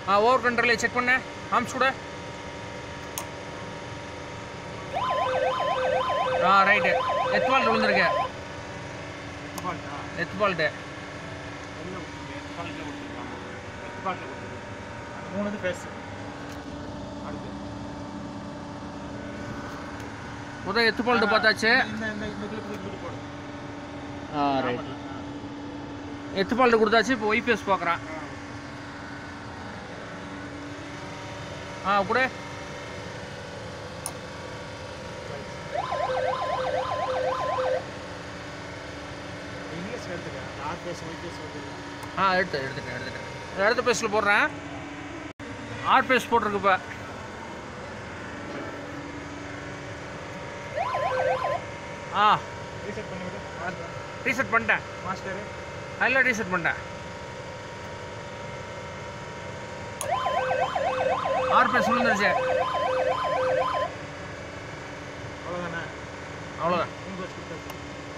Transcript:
ஆ over கண்ட்ரோலே check பண்ண arms கூட ஆ ரைட்டு எத் பால்ட் விழுந்திருக்கு ஃபால்ட்டா எத் பால்ட்டு எல்லாம் கொடுத்துருக்கு எட்டு பால்ட்டில் கொடுத்துருக்காங்க எட்டு பால்ட்டில் கொடுத்துருக்கு அது மூணு வந்து பேசு அடுத்து முதல் எத்து பால்ட்டு பார்த்தாச்சு இந்த இந்த இந்த கிளிப் கிளிப் போடு ஆ ரைட் எத்து பால்ட்டு கொடுத்தாச்சு இப்போ ஒய்பிஎஸ் பார்க்குறான் ஆ கூட இங்கிலீஷ் எடுத்துக்க ஆர் பேஸ் ஒய் பேஸ் வந்து ஆ எடுத்து எடுத்துட்டேன் எடுத்துட்டேன் அடுத்த பேஸில் போடுறேன் ஆட் பேஸ் போட்டிருக்கு இப்போ ஆ ரீசெட் பண்ணி விடு ரீசெட் பண்ணிட்டேன் மாஸ்டரு அதில் ரீசெட் பண்ணிட்டேன் ஆர் பேஸ் விழுந்துருச்சு அவ்வளோதானே அவ்வளோதான் உங்கள் வச்சு கொடுத்தாச்சு